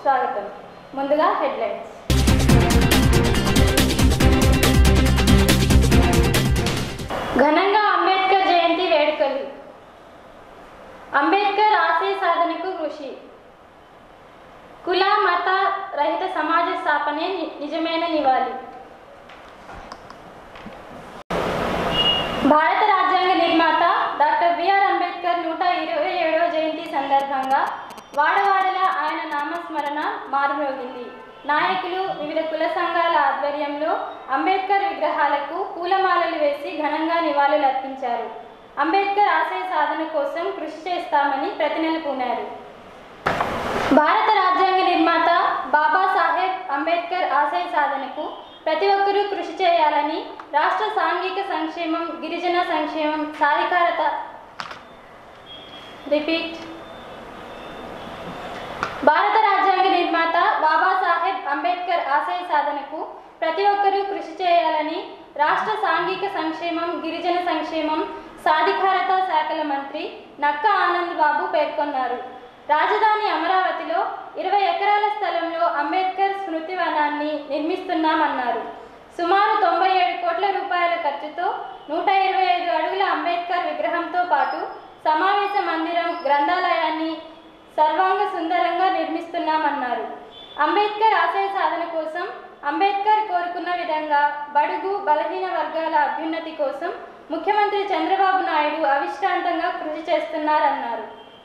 స్వాగతం ముందుగా హెడ్లైన్స్ ఘనంగా అంబేద్కర్ జయంతి వేడుకలు అంబేద్కర్ ఆశయ సాధనకు కృషి కుల మత రహిత సమాజ స్థాపనే ని- నిజమైన నివాళి భారత రాజ్యాంగ నిర్మాత డాక్టర్ బిఆర్ అంబేద్కర్ నూట ఇరవై ఏడవ జయంతి సందర్భంగా వాడవాడల ఆయన నామస్మరణ మారుమోగింది నాయకులు వివిధ కుల సంఘాల ఆధ్వర్యంలో అంబేద్కర్ విగ్రహాలకు పూలమాలలు వేసి ఘనంగా నివాళులర్పించారు అంబేద్కర్ ఆశయ సాధన కోసం కృషి చేస్తామని ప్రతినెలకొన్నారు భారత రాజ్యాంగ నిర్మాత బాబాసాహెబ్ అంబేద్కర్ ఆశయ సాధనకు ప్రతి ఒక్కరూ కృషి చేయాలని రాష్ట్ర సాంఘిక సంక్షేమం గిరిజన సంక్షేమం సాధికారత రిపీట్ భారత రాజ్యాంగ నిర్మాత బాబాసాహెబ్ అంబేద్కర్ ఆశయ సాధనకు ప్రతి ఒక్కరూ కృషి చేయాలని రాష్ట్ర సాంఘిక సంక్షేమం గిరిజన సంక్షేమం సాధికారత శాఖల మంత్రి నక్క ఆనంద్ బాబు పేర్కొన్నారు రాజధాని అమరావతిలో ఇరవై ఎకరాల స్థలంలో అంబేద్కర్ స్మృతి వనాన్ని నిర్మిస్తున్నామన్నారు సుమారు తొంభై ఏడు కోట్ల రూపాయల ఖర్చుతో నూట ఇరవై ఐదు అడుగుల అంబేద్కర్ విగ్రహంతో పాటు సమావేశ మందిరం గ్రంథాలయాన్ని సర్వాంగ సుందరంగా నిర్మిస్తున్నామన్నారు అంబేద్కర్ ఆశయ సాధన కోసం అంబేద్కర్ కోరుకున్న విధంగా బడుగు బలహీన వర్గాల అభ్యున్నతి కోసం ముఖ్యమంత్రి చంద్రబాబు నాయుడు అవిశ్రాంతంగా కృషి చేస్తున్నారన్నారు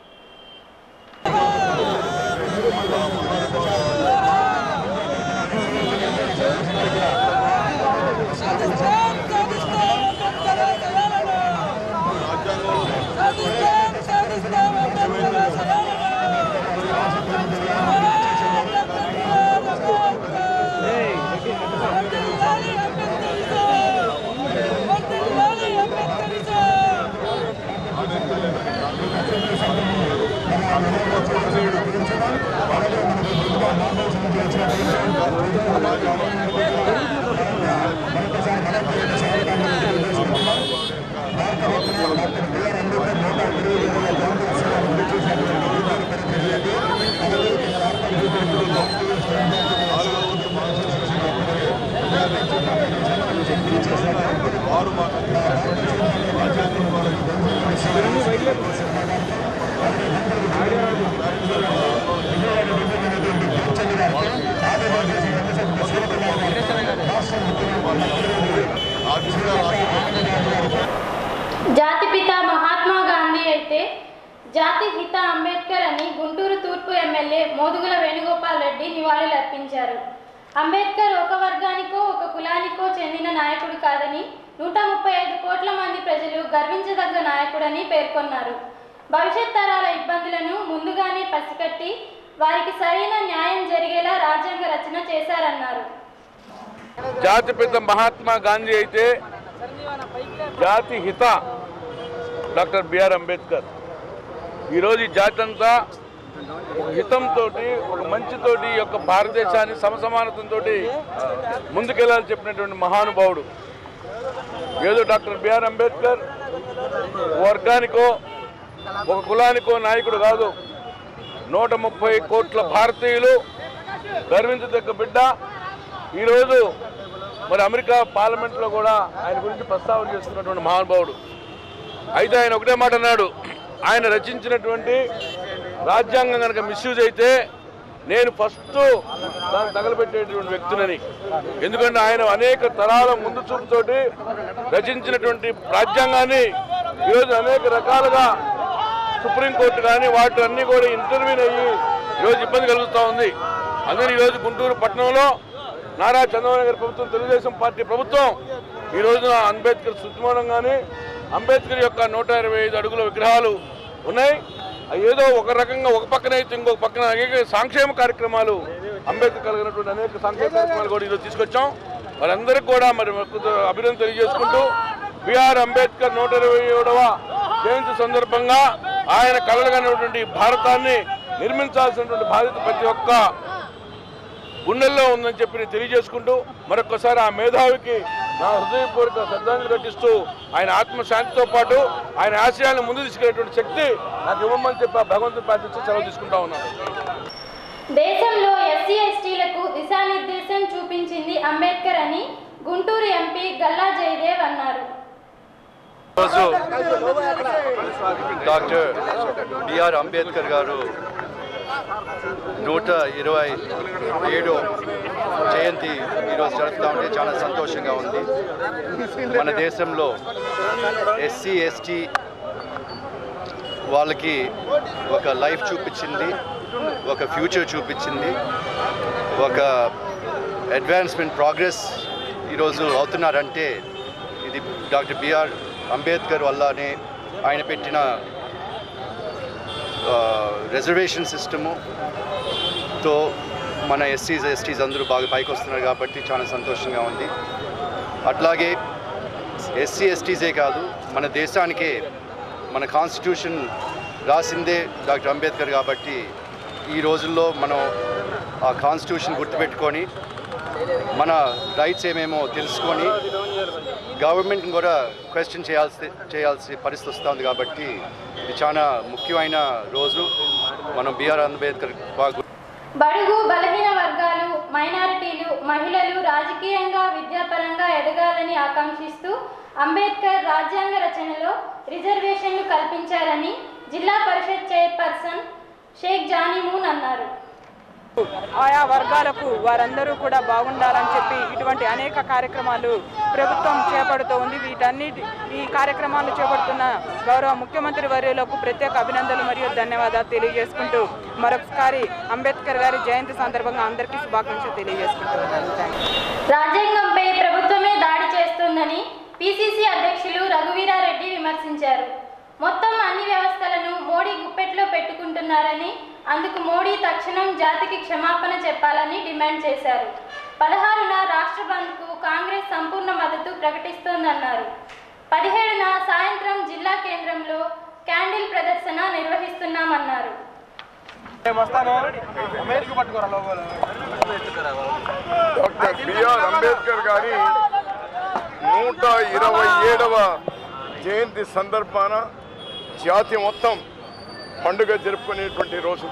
జాతిపిత మహాత్మా గాంధీ అయితే జాతి హిత అంబేద్కర్ అని గుంటూరు తూర్పు ఎమ్మెల్యే మోదుగుల వేణుగోపాల్ రెడ్డి నివాళులర్పించారు అంబేద్కర్ ఒక వర్గానికో ఒక కులానికో చెందిన నాయకుడు కాదని నూట ముప్పై ఐదు కోట్ల మంది ప్రజలు గర్వించదగ్గ నాయకుడని పేర్కొన్నారు భవిష్యత్ తరాల ఇబ్బందులను ముందుగానే పసిగట్టి వారికి సరైన న్యాయం జరిగేలా రాజ్యాంగ రచన చేశారన్నారు జాతిపిత మహాత్మా గాంధీ అయితే జాతి హిత డాక్టర్ బిఆర్ అంబేద్కర్ ఈరోజు ఈ జాతి అంతా ఒక హితంతో ఒక మంచితోటి ఈ యొక్క భారతదేశాన్ని సమసమానతంతో ముందుకెళ్ళాలని చెప్పినటువంటి మహానుభావుడు ఏదో డాక్టర్ బిఆర్ అంబేద్కర్ ఒక వర్గానికో ఒక కులానికో నాయకుడు కాదు నూట ముప్పై కోట్ల భారతీయులు గర్వించదగ్గ బిడ్డ ఈరోజు మరి అమెరికా పార్లమెంట్లో కూడా ఆయన గురించి ప్రస్తావన చేస్తున్నటువంటి మహానుభావుడు అయితే ఆయన ఒకటే మాట అన్నాడు ఆయన రచించినటువంటి రాజ్యాంగం కనుక మిస్యూజ్ అయితే నేను ఫస్ట్ దాన్ని తగలబెట్టేటువంటి వ్యక్తులని ఎందుకంటే ఆయన అనేక తరాల ముందు చూపుతోటి రచించినటువంటి రాజ్యాంగాన్ని ఈరోజు అనేక రకాలుగా సుప్రీంకోర్టు కానీ వాటి అన్నీ కూడా ఇంటర్వ్యూన్ అయ్యి ఈరోజు ఇబ్బంది కలుగుతూ ఉంది అందుకని ఈరోజు గుంటూరు పట్టణంలో నారా చంద్రబాబు నాయుడు గారి ప్రభుత్వం తెలుగుదేశం పార్టీ ప్రభుత్వం ఈ రోజున అంబేద్కర్ శుద్ధిమోనం కానీ అంబేద్కర్ యొక్క నూట ఇరవై ఐదు అడుగుల విగ్రహాలు ఉన్నాయి అవి ఏదో ఒక రకంగా ఒక పక్కన అయితే ఇంకొక పక్కన అనేక సంక్షేమ కార్యక్రమాలు అంబేద్కర్ కలిగినటువంటి అనేక సంక్షేమ కార్యక్రమాలు కూడా ఈరోజు తీసుకొచ్చాం వారందరికీ కూడా మరి అభినందన తెలియజేసుకుంటూ బిఆర్ అంబేద్కర్ నూట ఇరవై ఏడవ జయంతి సందర్భంగా ఆయన కలగనటువంటి భారతాన్ని నిర్మించాల్సినటువంటి బాధ్యత ప్రతి ఒక్క గుండెల్లో ఉందని చెప్పి నేను తెలియజేసుకుంటూ మరొకసారి ఆ మేధావికి నా హృదయపూర్వక శ్రద్ధాంజలి ఘటిస్తూ ఆయన ఆత్మశాంతితో పాటు ఆయన ఆశయాలను ముందు తీసుకెళ్ళేటువంటి శక్తి నాకు ఇవ్వమని చెప్పి ఆ భగవంతుని ప్రార్థించి సెలవు తీసుకుంటా ఉన్నాను దేశంలో ఎస్సీ ఎస్టీలకు దిశానిర్దేశం చూపించింది అంబేద్కర్ అని గుంటూరు ఎంపీ గల్లా జయదేవ్ అన్నారు ఈరోజు డాక్టర్ బిఆర్ అంబేద్కర్ గారు నూట ఇరవై ఏడు జయంతి ఈరోజు జరుపుతా ఉంటే చాలా సంతోషంగా ఉంది మన దేశంలో ఎస్సీ ఎస్టీ వాళ్ళకి ఒక లైఫ్ చూపించింది ఒక ఫ్యూచర్ చూపించింది ఒక అడ్వాన్స్మెంట్ ప్రోగ్రెస్ ఈరోజు అవుతున్నారంటే ఇది డాక్టర్ బిఆర్ అంబేద్కర్ వల్లనే ఆయన పెట్టిన రిజర్వేషన్ సిస్టముతో మన ఎస్సీస్ ఎస్టీస్ అందరూ బాగా పైకి వస్తున్నారు కాబట్టి చాలా సంతోషంగా ఉంది అట్లాగే ఎస్సీ ఎస్టీసే కాదు మన దేశానికే మన కాన్స్టిట్యూషన్ రాసిందే డాక్టర్ అంబేద్కర్ కాబట్టి ఈ రోజుల్లో మనం ఆ కాన్స్టిట్యూషన్ గుర్తుపెట్టుకొని మన రైట్స్ ఏమేమో తెలుసుకొని గవర్నమెంట్ని కూడా క్వశ్చన్ చేయాల్సి చేయాల్సిన పరిస్థితి వస్తుంది కాబట్టి ఇది చాలా ముఖ్యమైన రోజు మనం బిఆర్ అంబేద్కర్ బాగా గుర్తు- బడుగు బలహీన వర్గాలు మైనారిటీలు మహిళలు రాజకీయంగా విద్యాపరంగా ఎదగాలని ఆకాంక్షిస్తూ అంబేద్కర్ రాజ్యాంగ రచనలో రిజర్వేషన్లు కల్పించారని జిల్లా పరిషత్ చైర్పర్సన్ షేక్ జానీమూన్ అన్నారు ఆయా వర్గాలకు వారందరూ కూడా బాగుండాలని చెప్పి ఇటువంటి అనేక కార్యక్రమాలు ప్రభుత్వం చేపడుతూ ఉంది వీటన్నిటి ఈ కార్యక్రమాలు చేపడుతున్న గౌరవ ముఖ్యమంత్రి వర్యులకు ప్రత్యేక అభినందనలు మరియు ధన్యవాదాలు తెలియజేసుకుంటూ మరొకసారి అంబేద్కర్ గారి జయంతి సందర్భంగా అందరికీ శుభాకాంక్షలు తెలియజేసుకుంటున్నాను థ్యాంక్ యూ. రాజ్యాంగంపై ప్రభుత్వమే దాడి చేస్తోందని పిసిసి అధ్యక్షులు రఘువీరారెడ్డి విమర్శించారు మొత్తం అన్ని వ్యవస్థలను మోడీ గుప్పెట్లో పెట్టుకుంటున్నారని అందుకు మోడీ తక్షణం జాతికి క్షమాపణ చెప్పాలని డిమాండ్ చేశారు పదహారున రాష్ట్ర బంద్కు కాంగ్రెస్ సంపూర్ణ మద్దతు ప్రకటిస్తోందన్నారు పదిహేడున సాయంత్రం జిల్లా కేంద్రంలో క్యాండిల్ ప్రదర్శన నిర్వహిస్తున్నామన్నారు డాక్టర్ బిఆర్ అంబేద్కర్ గారి నూట ఇరవై ఏడవ జయంతి సందర్భాన జాతి మొత్తం పండుగ జరుపుకునేటువంటి రోజు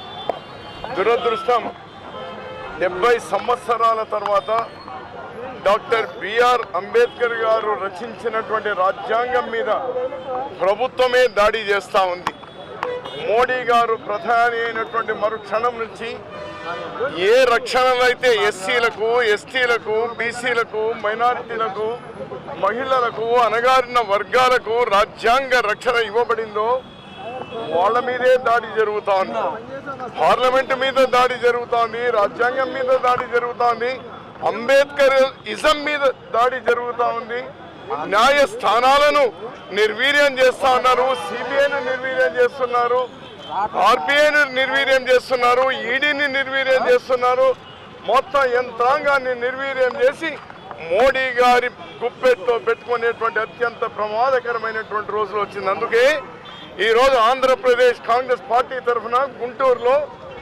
దురదృష్టం డెబ్బై సంవత్సరాల తర్వాత డాక్టర్ బిఆర్ అంబేద్కర్ గారు రచించినటువంటి రాజ్యాంగం మీద ప్రభుత్వమే దాడి చేస్తూ ఉంది మోడీ గారు ప్రధాని అయినటువంటి మరుక్షణం నుంచి ఏ రక్షణలైతే ఎస్సీలకు ఎస్టీలకు బీసీలకు మైనారిటీలకు మహిళలకు అణగారిన వర్గాలకు రాజ్యాంగ రక్షణ ఇవ్వబడిందో వాళ్ళ మీదే దాడి జరుగుతా ఉంది పార్లమెంట్ మీద దాడి జరుగుతోంది రాజ్యాంగం మీద దాడి జరుగుతోంది అంబేద్కర్ ఇజం మీద దాడి జరుగుతా ఉంది న్యాయ స్థానాలను నిర్వీర్యం చేస్తా ఉన్నారు సిబిఐను నిర్వీర్యం చేస్తున్నారు ఆర్బీఐని నిర్వీర్యం చేస్తున్నారు ఈడీని నిర్వీర్యం చేస్తున్నారు మొత్తం యంత్రాంగాన్ని నిర్వీర్యం చేసి మోడీ గారి గుప్పెట్లో పెట్టుకునేటువంటి అత్యంత ప్రమాదకరమైనటువంటి రోజులు వచ్చింది అందుకే ఈరోజు ఆంధ్రప్రదేశ్ కాంగ్రెస్ పార్టీ తరఫున గుంటూరులో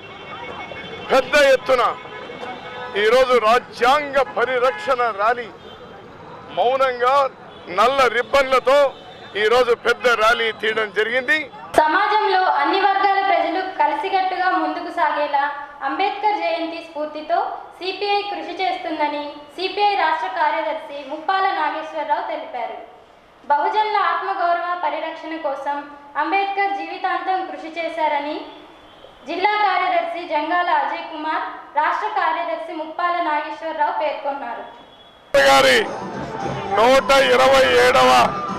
పెద్ద ఎత్తున ఈరోజు రాజ్యాంగ పరిరక్షణ ర్యాలీ మౌనంగా నల్ల రిబ్బన్లతో ఈరోజు పెద్ద ర్యాలీ తీయడం జరిగింది సమాజంలో అన్ని వర్గాల ప్రజలు కలిసికట్టుగా ముందుకు సాగేలా అంబేద్కర్ జయంతి స్ఫూర్తితో సిపిఐ కృషి చేస్తుందని సిపిఐ రాష్ట్ర కార్యదర్శి ముప్పాల నాగేశ్వరరావు తెలిపారు బహుజనుల ఆత్మగౌరవ పరిరక్షణ కోసం అంబేద్కర్ జీవితాంతం కృషి చేశారని జిల్లా కార్యదర్శి జంగాల అజయ్ కుమార్ రాష్ట్ర కార్యదర్శి ముప్పాల నాగేశ్వరరావు పేర్కొన్నారు గారి నూట ఇరవై ఏడవ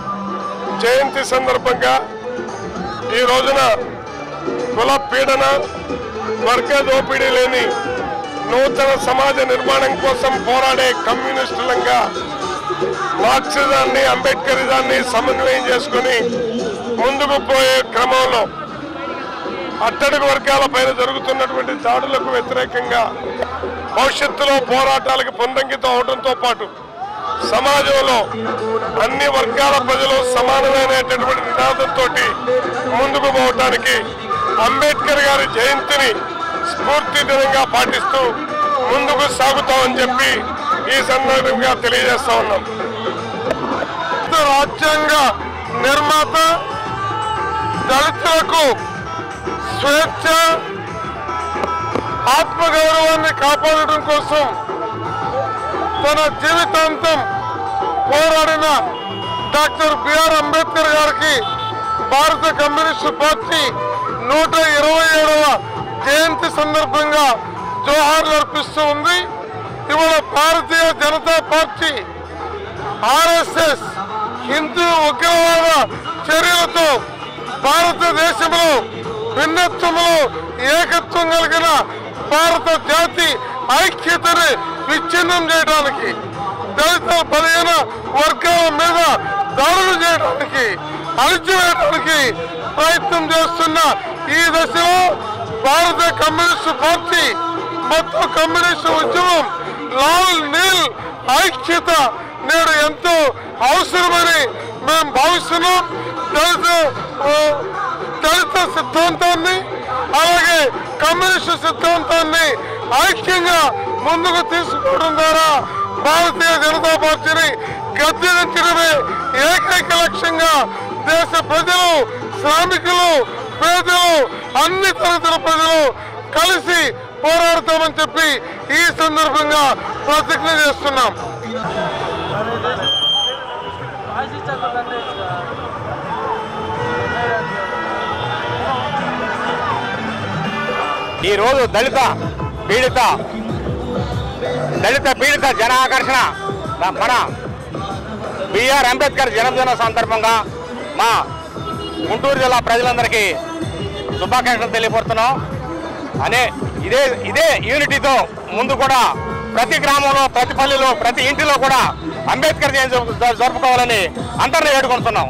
జయంతి సందర్భంగా ఈ రోజున కుల పీడన వర్గ దోపిడీ లేని నూతన సమాజ నిర్మాణం కోసం పోరాడే కమ్యూనిస్టులంగా మార్క్సిజాన్ని అంబేద్కరిజాన్ని సమన్వయం చేసుకుని ముందుకు పోయే క్రమంలో అట్టడుగు వర్గాల పైన జరుగుతున్నటువంటి దాడులకు వ్యతిరేకంగా భవిష్యత్తులో పోరాటాలకు పొందంకితం అవడంతో పాటు సమాజంలో అన్ని వర్గాల ప్రజలు సమానమైనటువంటి నినాదంతో ముందుకు పోవటానికి అంబేద్కర్ గారి జయంతిని స్ఫూర్తిదినంగా పాటిస్తూ ముందుకు సాగుతామని చెప్పి ఈ సందర్భంగా తెలియజేస్తా ఉన్నాం రాజ్యాంగ నిర్మాత దళితులకు స్వేచ్ఛ ఆత్మగౌరవాన్ని కాపాడడం కోసం తన జీవితాంతం పోరాడిన డాక్టర్ బిఆర్ అంబేద్కర్ గారికి భారత కమ్యూనిస్టు పార్టీ నూట ఇరవై ఏడవ జయంతి సందర్భంగా జోహార్లు అర్పిస్తూ ఉంది ఇవాళ భారతీయ జనతా పార్టీ ఆర్ఎస్ఎస్ హిందూ ఉగ్రవాద చర్యలతో భారతదేశంలో భిన్నత్వంలో ఏకత్వం కలిగిన భారత జాతి ఐక్యతని విచ్ఛిన్నం చేయడానికి దళిత బలహీన వర్గాల మీద దాడులు చేయడానికి అణిచివేయడానికి ప్రయత్నం చేస్తున్న ఈ దశలో భారత కమ్యూనిస్టు పార్టీ మొత్తం కమ్యూనిస్టు ఉద్యమం లాల్ నీల్ ఐక్యత నేడు ఎంతో అవసరమని మేము భావిస్తున్నాం దళిత ఆ, దళిత సిద్ధాంతాన్ని అలాగే కమ్యూనిస్టు సిద్ధాంతాన్ని ఐక్యంగా ముందుకు తీసుకోవడం ద్వారా భారతీయ జనతా పార్టీని గద్దెదించడమే ఏకైక లక్ష్యంగా దేశ ప్రజలు శ్రామికులు పేదలు అన్ని తరగతుల ప్రజలు కలిసి పోరాడతామని చెప్పి ఈ సందర్భంగా ప్రతిజ్ఞ చేస్తున్నాం ఈ రోజు దళిత పీడిత దళిత పీడిత జన ఆకర్షణ మన బిఆర్ అంబేద్కర్ జన్మదిన సందర్భంగా మా గుంటూరు జిల్లా ప్రజలందరికీ శుభాకాంక్షలు తెలియపడుతున్నాం అనే ఇదే ఇదే యూనిటీతో ముందు కూడా ప్రతి గ్రామంలో ప్రతి పల్లెలో ప్రతి ఇంటిలో కూడా అంబేద్కర్ జయంతి జరుపు- జరుపుకోవాలని అందరినీ వేడుకుంటున్నాం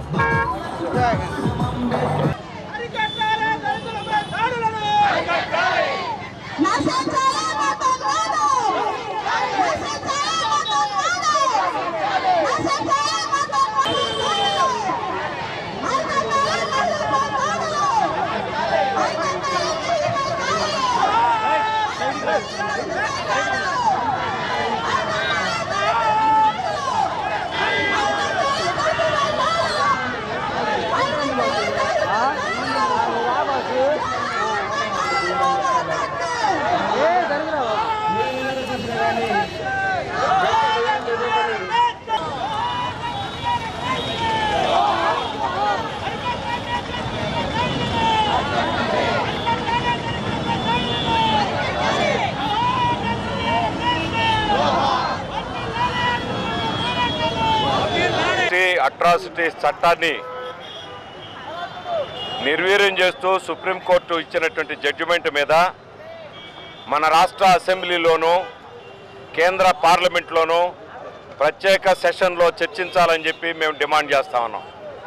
నశించాలి మతోన్మాదం! నశించాలి మతోన్మాదం! నశించాలి మతోన్మాదం! ఐక్యతలో మహిళలు! ఐక్యతలో అట్రాసిటీస్ చట్టాన్ని నిర్వీర్యం చేస్తూ సుప్రీంకోర్టు ఇచ్చినటువంటి జడ్జిమెంట్ మీద మన రాష్ట్ర అసెంబ్లీలోనూ కేంద్ర పార్లమెంట్లోనూ ప్రత్యేక సెషన్లో చర్చించాలని చెప్పి మేము డిమాండ్ చేస్తా ఉన్నాం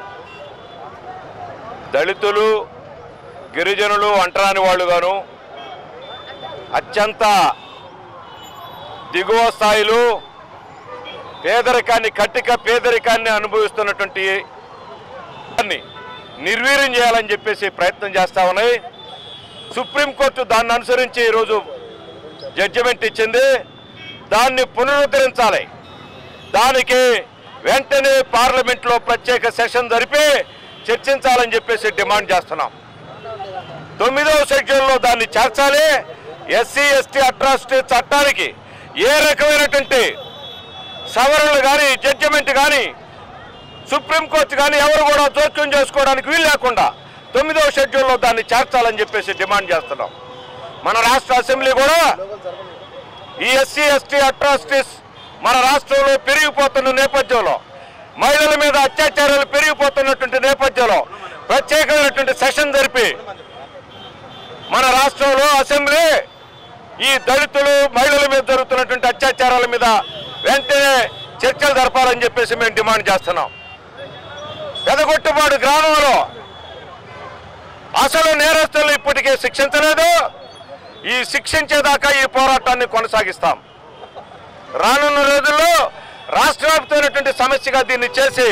దళితులు గిరిజనులు అంటరాని వాళ్ళుగాను అత్యంత దిగువ స్థాయిలు పేదరికాన్ని కట్టిక పేదరికాన్ని అనుభవిస్తున్నటువంటి దాన్ని నిర్వీర్యం చేయాలని చెప్పేసి ప్రయత్నం చేస్తా ఉన్నాయి సుప్రీంకోర్టు దాన్ని అనుసరించి ఈరోజు జడ్జిమెంట్ ఇచ్చింది దాన్ని పునరుద్ధరించాలి దానికి వెంటనే పార్లమెంట్లో ప్రత్యేక సెషన్ జరిపి చర్చించాలని చెప్పేసి డిమాండ్ చేస్తున్నాం తొమ్మిదవ షెడ్యూల్లో దాన్ని చేర్చాలి ఎస్సీ ఎస్టీ అట్రాసిటీ చట్టానికి ఏ రకమైనటువంటి సవరణలు కానీ జడ్జిమెంట్ కానీ సుప్రీంకోర్టు కానీ ఎవరు కూడా జోక్యం చేసుకోవడానికి వీలు లేకుండా తొమ్మిదవ షెడ్యూల్లో దాన్ని చేర్చాలని చెప్పేసి డిమాండ్ చేస్తున్నాం మన రాష్ట్ర అసెంబ్లీ కూడా ఈ ఎస్సీ ఎస్టీ అట్రాసిటీస్ మన రాష్ట్రంలో పెరిగిపోతున్న నేపథ్యంలో మహిళల మీద అత్యాచారాలు పెరిగిపోతున్నటువంటి నేపథ్యంలో ప్రత్యేకమైనటువంటి సెషన్ జరిపి మన రాష్ట్రంలో అసెంబ్లీ ఈ దళితులు మహిళల మీద జరుగుతున్నటువంటి అత్యాచారాల మీద వెంటనే చర్చలు జరపాలని చెప్పేసి మేము డిమాండ్ చేస్తున్నాం పెదగొట్టుపాడు గ్రామంలో అసలు నేరస్తులు ఇప్పటికే శిక్షించలేదు ఈ శిక్షించేదాకా ఈ పోరాటాన్ని కొనసాగిస్తాం రానున్న రోజుల్లో రాష్ట్ర వ్యాప్తమైనటువంటి సమస్యగా దీన్ని చేసి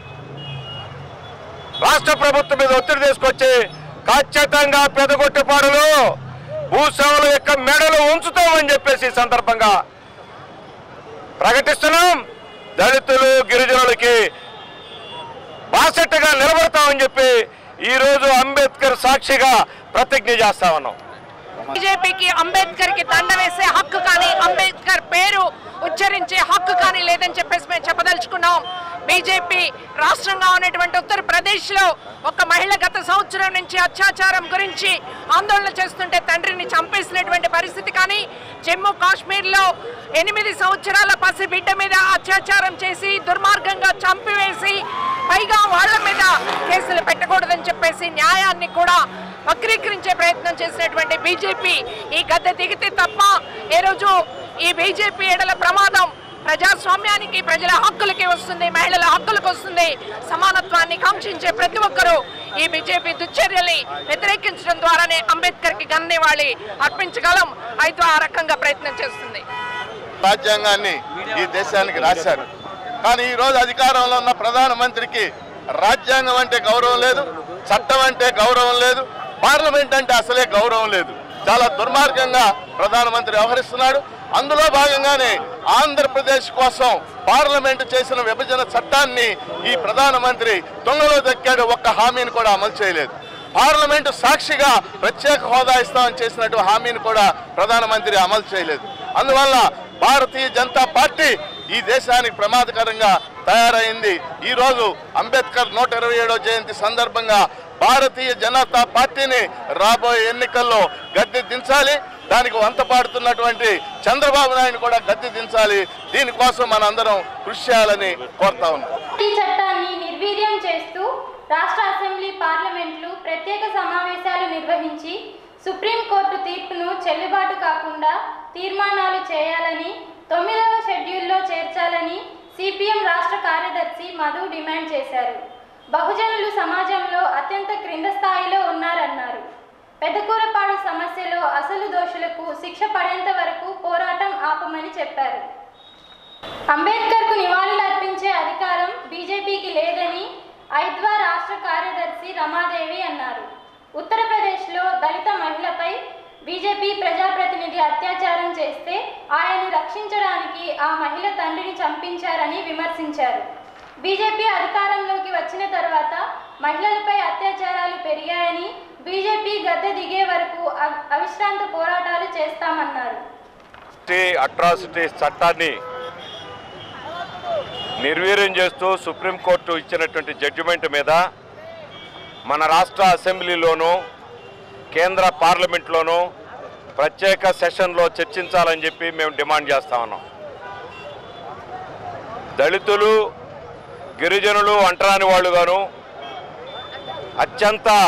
రాష్ట్ర ప్రభుత్వం మీద ఒత్తిడి తీసుకొచ్చి ఖచ్చితంగా పెదగొట్టుపాడులో భూస్వాముల యొక్క మెడలు ఉంచుతామని చెప్పేసి ఈ సందర్భంగా ప్రకటిస్తున్నాం దళితులు గిరిజనులకి బాసెట్టుగా నిలబడతామని చెప్పి ఈరోజు అంబేద్కర్ సాక్షిగా ప్రతిజ్ఞ చేస్తా ఉన్నాం బీజేపీకి అంబేద్కర్ కి దండ వేసే హక్కు కానీ అంబేద్కర్ పేరు ఉచ్చరించే హక్కు కానీ లేదని చెప్పేసి మేము చెప్పదలుచుకున్నాం బీజేపీ రాష్ట్రంగా ఉన్నటువంటి ఉత్తరప్రదేశ్ లో ఒక మహిళ గత సంవత్సరం నుంచి అత్యాచారం గురించి ఆందోళన చేస్తుంటే తండ్రిని చంపేసినటువంటి పరిస్థితి కానీ జమ్మూ కాశ్మీర్ లో ఎనిమిది సంవత్సరాల పసి బిడ్డ మీద అత్యాచారం చేసి దుర్మార్గంగా చంపివేసి పైగా వాళ్ళ మీద కేసులు పెట్టకూడదని చెప్పేసి న్యాయాన్ని కూడా వక్రీకరించే ప్రయత్నం చేసినటువంటి బీజేపీ ఈ గద్దె దిగితే తప్ప ఏ రోజు ఈ బీజేపీ ఎడల ప్రమాదం ప్రజాస్వామ్యానికి ప్రజల హక్కులకి వస్తుంది మహిళల హక్కులకు వస్తుంది సమానత్వాన్ని కాంక్షించే ప్రతి ఒక్కరూ ఈ బీజేపీ దుశ్చర్యల్ని వ్యతిరేకించడం ద్వారానే అంబేద్కర్ కి గన్నేవాళి అర్పించగలం అయితే ఆ రకంగా ప్రయత్నం చేస్తుంది రాజ్యాంగాన్ని ఈ దేశానికి రాశారు కానీ ఈ రోజు అధికారంలో ఉన్న ప్రధానమంత్రికి రాజ్యాంగం అంటే గౌరవం లేదు చట్టం అంటే గౌరవం లేదు పార్లమెంట్ అంటే అసలే గౌరవం లేదు చాలా దుర్మార్గంగా ప్రధానమంత్రి వ్యవహరిస్తున్నాడు అందులో భాగంగానే ఆంధ్రప్రదేశ్ కోసం పార్లమెంట్ చేసిన విభజన చట్టాన్ని ఈ ప్రధానమంత్రి దొంగలో దక్కాడు ఒక్క హామీని కూడా అమలు చేయలేదు పార్లమెంటు సాక్షిగా ప్రత్యేక హోదా ఇస్తామని చేసినట్టు హామీని కూడా ప్రధానమంత్రి అమలు చేయలేదు అందువల్ల భారతీయ జనతా పార్టీ ఈ దేశానికి ప్రమాదకరంగా తయారైంది ఈ రోజు అంబేద్కర్ నూట ఇరవై ఏడో జయంతి సందర్భంగా భారతీయ జనతా పార్టీని రాబోయే ఎన్నికల్లో గద్దె దించాలి దానికి వంత పాడుతున్నటువంటి చంద్రబాబు నాయుడు కూడా గద్దె దించాలి దీనికోసం మనందరం కృషి చేయాలని కోరుతా ఉన్నాం ఈ చట్టాన్ని నిర్వీర్యం చేస్తూ రాష్ట్ర అసెంబ్లీ పార్లమెంట్లు ప్రత్యేక సమావేశాలు నిర్వహించి సుప్రీంకోర్టు తీర్పును చెల్లుబాటు కాకుండా తీర్మానాలు చేయాలని తొమ్మిదవ షెడ్యూల్లో చేర్చాలని సిపిఎం రాష్ట్ర కార్యదర్శి మధు డిమాండ్ చేశారు బహుజనులు సమాజంలో అత్యంత క్రింద స్థాయిలో ఉన్నారన్నారు పెద్దకూరపాడు సమస్యలో అసలు దోషులకు శిక్ష పడేంత వరకు పోరాటం ఆపమని చెప్పారు అంబేద్కర్కు నివాళులు అర్పించే అధికారం బీజేపీకి లేదని ఐద్వా రాష్ట్ర కార్యదర్శి రమాదేవి అన్నారు ఉత్తరప్రదేశ్లో దళిత మహిళపై బీజేపీ ప్రజాప్రతినిధి అత్యాచారం చేస్తే ఆయన్ని రక్షించడానికి ఆ మహిళ తండ్రిని చంపించారని విమర్శించారు బీజేపీ అధికారంలోకి వచ్చిన తర్వాత మహిళలపై అత్యాచారాలు పెరిగాయని బీజేపీ గద్దె దిగే వరకు అవి- అవిశ్రాంత పోరాటాలు చేస్తామన్నారు అట్రాసిటీస్ చట్టాన్ని నిర్వీర్యం చేస్తూ సుప్రీంకోర్టు ఇచ్చినటువంటి జడ్జిమెంట్ మీద మన రాష్ట్ర అసెంబ్లీలోనూ కేంద్ర పార్లమెంట్లోనూ ప్రత్యేక సెషన్లో చర్చించాలని చెప్పి మేము డిమాండ్ చేస్తా ఉన్నాం దళితులు గిరిజనులు అంటరాని వాళ్ళుగాను అత్యంత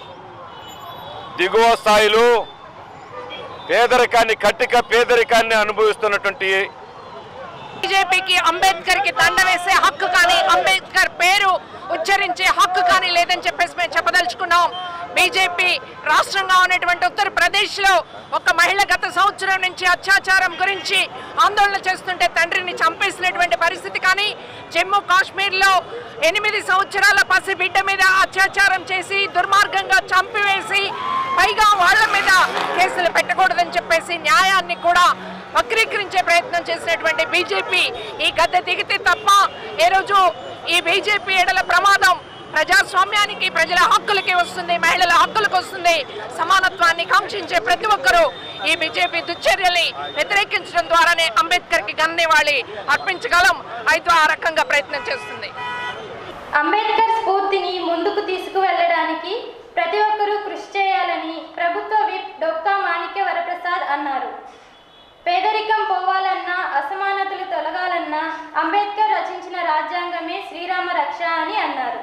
దిగువ స్థాయిలో పేదరికాన్ని కట్టిక పేదరికాన్ని అనుభవిస్తున్నటువంటి బీజేపీకి అంబేద్కర్ కి దండ వేసే హక్కు కానీ అంబేద్కర్ పేరు ఉచ్చరించే హక్కు కానీ లేదని చెప్పేసి మేము చెప్పదలుచుకున్నాం బీజేపీ రాష్ట్రంగా ఉన్నటువంటి ఉత్తరప్రదేశ్ లో ఒక మహిళ గత సంవత్సరం నుంచి అత్యాచారం గురించి ఆందోళన చేస్తుంటే తండ్రిని చంపేసినటువంటి పరిస్థితి కానీ జమ్మూ కాశ్మీర్ లో ఎనిమిది సంవత్సరాల పసి బిడ్డ మీద అత్యాచారం చేసి దుర్మార్గంగా చంపివేసి పైగా వాళ్ళ మీద కేసులు పెట్టకూడదని చెప్పేసి న్యాయాన్ని కూడా వక్రీకరించే ప్రయత్నం చేసినటువంటి బీజేపీ ఈ గద్దె దిగితే తప్ప ఏ రోజు ఈ బీజేపీ ఎడల ప్రమాదం ప్రజాస్వామ్యానికి ప్రజల హక్కులకి వస్తుంది మహిళల హక్కులకు వస్తుంది సమానత్వాన్ని కాంక్షించే ప్రతి ఒక్కరూ ఈ బీజేపీ దుశ్చర్యల్ని వ్యతిరేకించడం ద్వారానే అంబేద్కర్ కి గన్నేవాళి అర్పించగలం అయితే ఆ రకంగా ప్రయత్నం చేస్తుంది అంబేద్కర్ స్ఫూర్తిని ముందుకు తీసుకువెళ్ళడానికి ప్రతి ఒక్కరూ కృషి చేయాలని ప్రభుత్వ విప్ డొక్కా మాణిక్య వరప్రసాద్ అన్నారు పేదరికం పోవాలన్నా అసమానతలు తొలగాలన్నా అంబేద్కర్ రచించిన రాజ్యాంగమే శ్రీరామ రక్ష అని అన్నారు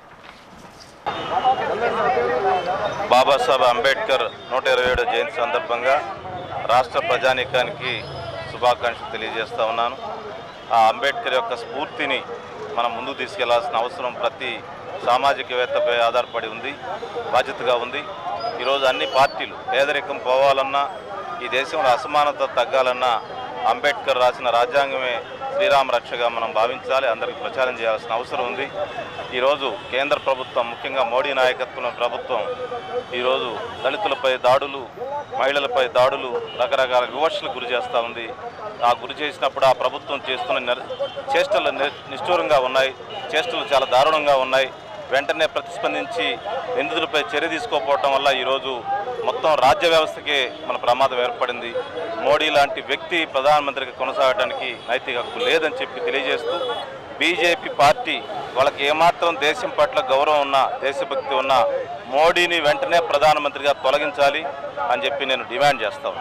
బాబాసాహెబ్ అంబేద్కర్ నూట ఇరవై ఏడో జయంతి సందర్భంగా రాష్ట్ర ప్రజానీకానికి శుభాకాంక్షలు తెలియజేస్తా ఉన్నాను ఆ అంబేద్కర్ యొక్క స్ఫూర్తిని మనం ముందుకు తీసుకెళ్లాల్సిన అవసరం ప్రతి సామాజికవేత్తపై ఆధారపడి ఉంది బాధ్యతగా ఉంది ఈరోజు అన్ని పార్టీలు పేదరికం పోవాలన్నా ఈ దేశంలో అసమానత తగ్గాలన్నా అంబేద్కర్ రాసిన రాజ్యాంగమే శ్రీరామ రక్షగా మనం భావించాలి అందరికీ ప్రచారం చేయాల్సిన అవసరం ఉంది ఈరోజు కేంద్ర ప్రభుత్వం ముఖ్యంగా మోడీ నాయకత్వంలో ప్రభుత్వం ఈరోజు దళితులపై దాడులు మహిళలపై దాడులు రకరకాల విమర్శలకు గురి చేస్తూ ఉంది ఆ గురి చేసినప్పుడు ఆ ప్రభుత్వం చేస్తున్న నిర- చేష్టలు ని- నిష్ఠూరంగా ఉన్నాయి చేష్టలు చాలా దారుణంగా ఉన్నాయి వెంటనే ప్రతిస్పందించి నిందితులపై చర్య తీసుకోకపోవడం వల్ల ఈరోజు మొత్తం రాజ్య వ్యవస్థకే మన ప్రమాదం ఏర్పడింది మోడీ లాంటి వ్యక్తి ప్రధానమంత్రిగా కొనసాగడానికి నైతిక హక్కు లేదని చెప్పి తెలియజేస్తూ బీజేపీ పార్టీ వాళ్ళకి ఏమాత్రం దేశం పట్ల గౌరవం ఉన్నా దేశభక్తి ఉన్నా మోడీని వెంటనే ప్రధానమంత్రిగా తొలగించాలి అని చెప్పి నేను డిమాండ్ చేస్తాను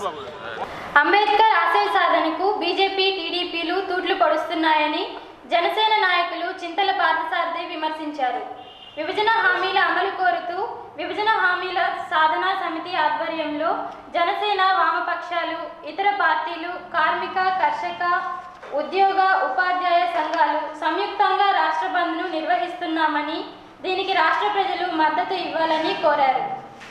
అంబేద్కర్ ఆశయ సాధనకు బీజేపీ టీడీపీలు తూట్లు పొడుస్తున్నాయని జనసేన నాయకులు చింతల పార్థసారథి విమర్శించారు విభజన హామీల అమలు కోరుతూ విభజన హామీల సాధనా సమితి ఆధ్వర్యంలో జనసేన వామపక్షాలు ఇతర పార్టీలు కార్మిక కర్షక ఉద్యోగ ఉపాధ్యాయ సంఘాలు సంయుక్తంగా రాష్ట్ర బంద్ను నిర్వహిస్తున్నామని దీనికి రాష్ట్ర ప్రజలు మద్దతు ఇవ్వాలని కోరారు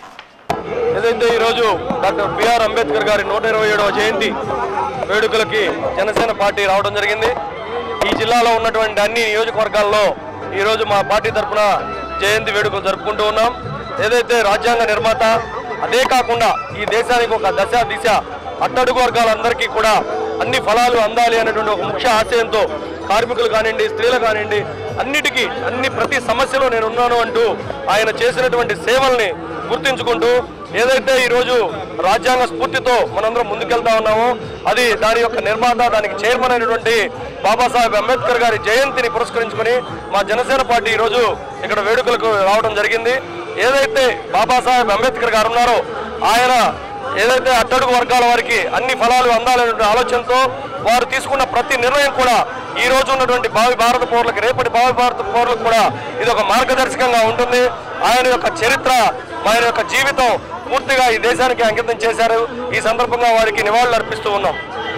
ఏదైతే ఈరోజు డాక్టర్ బిఆర్ అంబేద్కర్ గారి నూట ఇరవై ఏడవ జయంతి వేడుకలకి జనసేన పార్టీ రావడం జరిగింది ఈ జిల్లాలో ఉన్నటువంటి అన్ని నియోజకవర్గాల్లో ఈరోజు మా పార్టీ తరఫున జయంతి వేడుకలు జరుపుకుంటూ ఉన్నాం ఏదైతే రాజ్యాంగ నిర్మాత అదే కాకుండా ఈ దేశానికి ఒక దశ దిశ అట్టడుగు వర్గాలందరికీ కూడా అన్ని ఫలాలు అందాలి అనేటువంటి ఒక ముఖ్య ఆశయంతో కార్మికులు కానివ్వండి స్త్రీలు కానివ్వండి అన్నిటికీ అన్ని ప్రతి సమస్యలో నేను ఉన్నాను అంటూ ఆయన చేసినటువంటి సేవల్ని గుర్తించుకుంటూ ఏదైతే ఈరోజు రాజ్యాంగ స్ఫూర్తితో మనందరం ముందుకెళ్తా ఉన్నామో అది దాని యొక్క నిర్మాత దానికి చైర్మన్ అయినటువంటి బాబాసాహెబ్ అంబేద్కర్ గారి జయంతిని పురస్కరించుకొని మా జనసేన పార్టీ ఈరోజు ఇక్కడ వేడుకలకు రావడం జరిగింది ఏదైతే బాబాసాహెబ్ అంబేద్కర్ గారు ఉన్నారో ఆయన ఏదైతే అట్టడుగు వర్గాల వారికి అన్ని ఫలాలు అందాలనే ఆలోచనతో వారు తీసుకున్న ప్రతి నిర్ణయం కూడా ఈ రోజు ఉన్నటువంటి భావి భారత పౌరులకు రేపటి భావి భారత పౌరులకు కూడా ఇది ఒక మార్గదర్శకంగా ఉంటుంది ఆయన యొక్క చరిత్ర ఆయన యొక్క జీవితం పూర్తిగా ఈ దేశానికి అంకితం చేశారు ఈ సందర్భంగా వారికి నివాళులు అర్పిస్తూ ఉన్నాం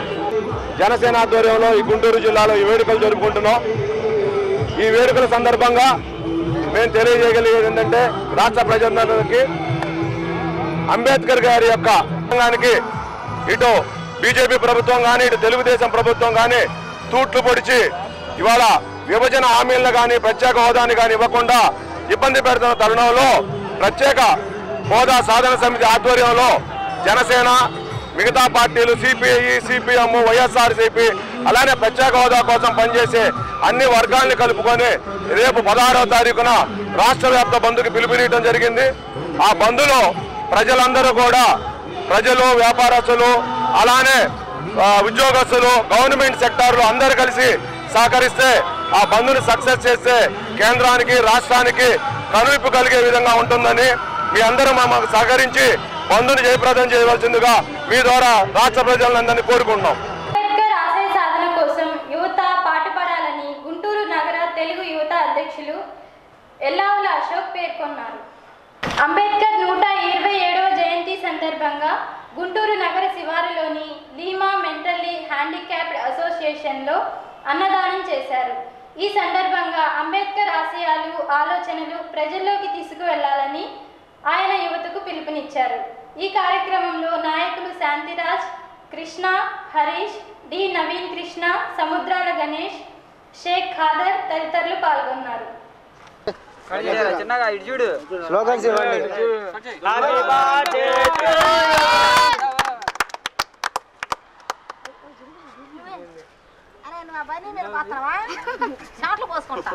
జనసేన ఆధ్వర్యంలో ఈ గుంటూరు జిల్లాలో ఈ వేడుకలు జరుపుకుంటున్నాం ఈ వేడుకల సందర్భంగా మేము తెలియజేయగలిగేది ఏంటంటే రాష్ట్ర ప్రజలందరికీ అంబేద్కర్ గారి యొక్క రంగానికి ఇటు బీజేపీ ప్రభుత్వం కానీ ఇటు తెలుగుదేశం ప్రభుత్వం కానీ తూట్లు పొడిచి ఇవాళ విభజన హామీలను కానీ ప్రత్యేక హోదాని కానీ ఇవ్వకుండా ఇబ్బంది పెడుతున్న తరుణంలో ప్రత్యేక హోదా సాధన సమితి ఆధ్వర్యంలో జనసేన మిగతా పార్టీలు సిపిఐ సిపిఎం వైఎస్ఆర్సీపీ అలానే ప్రత్యేక హోదా కోసం పనిచేసే అన్ని వర్గాల్ని కలుపుకొని రేపు పదహారవ తారీఖున రాష్ట్ర వ్యాప్త బంద్కి పిలుపునియడం జరిగింది ఆ బంద్లో ప్రజలందరూ కూడా ప్రజలు వ్యాపారస్తులు అలానే ఆ, ఉద్యోగస్తులు గవర్నమెంట్ సెక్టార్లు అందరూ కలిసి సహకరిస్తే ఆ బంద్ను సక్సెస్ చేస్తే కేంద్రానికి రాష్ట్రానికి కనువిప్పు కలిగే విధంగా ఉంటుందని మీ అందరూ మా- మాకు సహకరించి బంద్ను జయప్రదం చేయవలసిందిగా మీ ద్వారా రాష్ట్ర ప్రజలందరినీ కోరుకుంటున్నాం అంబేద్కర్ ఆశయ సాధన కోసం యువత పాటుపడాలని గుంటూరు నగర తెలుగు యువత అధ్యక్షులు ఎల్లావుల అశోక్ పేర్కొన్నారు అంబేద్కర్ నూట ఇరవై ఏడవ జయంతి సందర్భంగా గుంటూరు నగర శివారులోని లీమా మెంటల్లీ హ్యాండిక్యాప్డ్ అసోసియేషన్లో అన్నదానం చేశారు ఈ సందర్భంగా అంబేద్కర్ ఆశయాలు ఆలోచనలు ప్రజల్లోకి తీసుకువెళ్లాలని ఆయన యువతకు పిలుపునిచ్చారు ఈ కార్యక్రమంలో నాయకులు శాంతిరాజ్ కృష్ణ హరీష్ డి నవీన్ కృష్ణ సముద్రాల గణేష్ షేక్ ఖాదర్ తదితరులు పాల్గొన్నారు చిన్నగా ఇటు చూడు స్లోగన్స్ ఇవ్వండి హ్యాపీ బర్త్డే అరే నువ్వు అబ్బాయి మీద పోతున్నావా షాట్లు పోసుకుంటా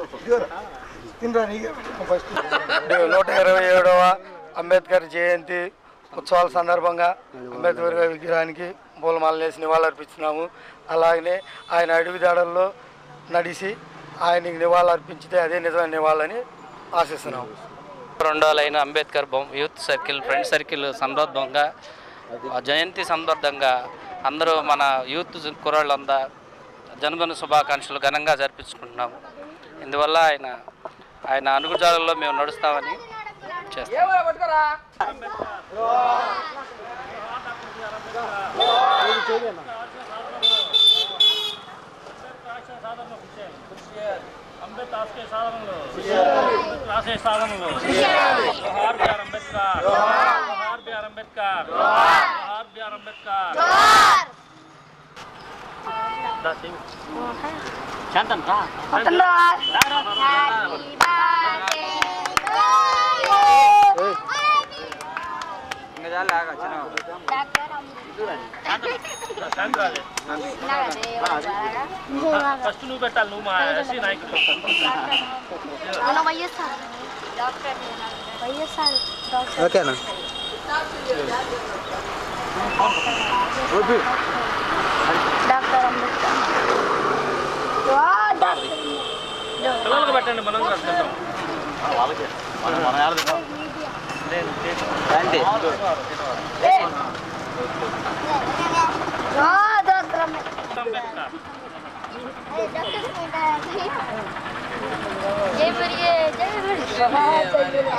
నూట ఇరవై ఏడవ అంబేద్కర్ జయంతి ఉత్సవాల సందర్భంగా అంబేద్కర్ గారి విగ్రహానికి పూలమాల వేసి నివాళులర్పిస్తున్నాము అలాగనే ఆయన అడవిదాడల్లో నడిచి ఆయనకి నివాళులర్పించితే అదే నిజమైన నివాళని ఆశిస్తున్నాము రెండోలైన అంబేద్కర్ బొమ్మ యూత్ సర్కిల్ ఫ్రెండ్ సర్కిల్ సందర్భంగా ఆ జయంతి సందర్భంగా అందరూ మన యూత్ కుర్రాళ్ళందా జన్మదిన శుభాకాంక్షలు ఘనంగా జరిపించుకుంటున్నాము ఇందువల్ల ఆయన ఆయన అనుగుజాలలో మేము నడుస్తామని చేస్తాం ఇంకా చాలా చిన్న ఫస్ట్ నువ్వు పెట్టాలి నువ్వు మా ఎస్సీ నాయకుడు మన వైఎస్ఆర్ డాక్టర్ వైఎస్ఆర్ డాక్టర్ ఓకేనా డాక్టర్ అంబేద్కర్ వా, డాక్టర్. పిల్లలకు పెట్టండి మనం కూడా తింటాం వాళ్ళకి మనం మనం ఎవరు తింటాం వా, డాక్టర్ అంబేద్కర్ అరే, డాక్టర్ అంబేద్కర్. జై బిర్గే జై బిర్గే వా, జై బిర్గే.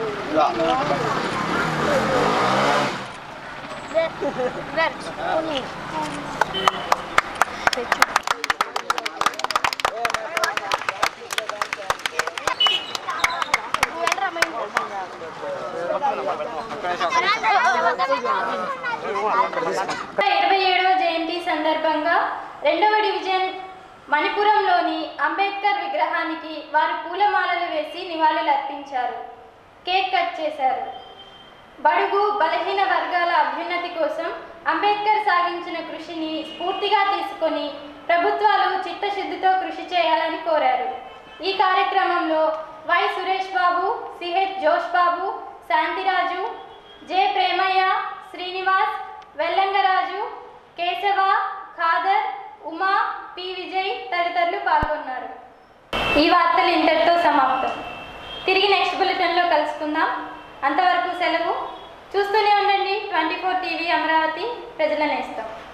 వెర్- వెర్, ఉన్ని. నువ్వు వెళ్ళరా మా ఇరవై ఏడవ జయంతి సందర్భంగా రెండవ డివిజన్ మణిపురంలోని అంబేద్కర్ విగ్రహానికి వారు పూలమాలలు వేసి నివాళులు అర్పించారు కేక్ కట్ చేశారు బడుగు బలహీన వర్గాల అభ్యున్నతి కోసం అంబేద్కర్ సాగించిన కృషిని స్ఫూర్తిగా తీసుకొని ప్రభుత్వాలు చిత్తశుద్ధితో కృషి చేయాలని కోరారు ఈ కార్యక్రమంలో why Suresh Babu CH Josh Babu Shantiraju J Premaiah Srinivas Vellangaraju Keshava Khader Uma P Vijay తదితరులు పాల్గొన్నారు ఈ వార్తలు ఇంతటితో సమాప్తం తిరిగి నెక్స్ట్ బులెటిన్లో కలుసుకుందాం అంతవరకు సెలవు చూస్తూనే ఉండండి ట్వంటీ ఫోర్ టీవీ అమరావతి ప్రజల నేస్తం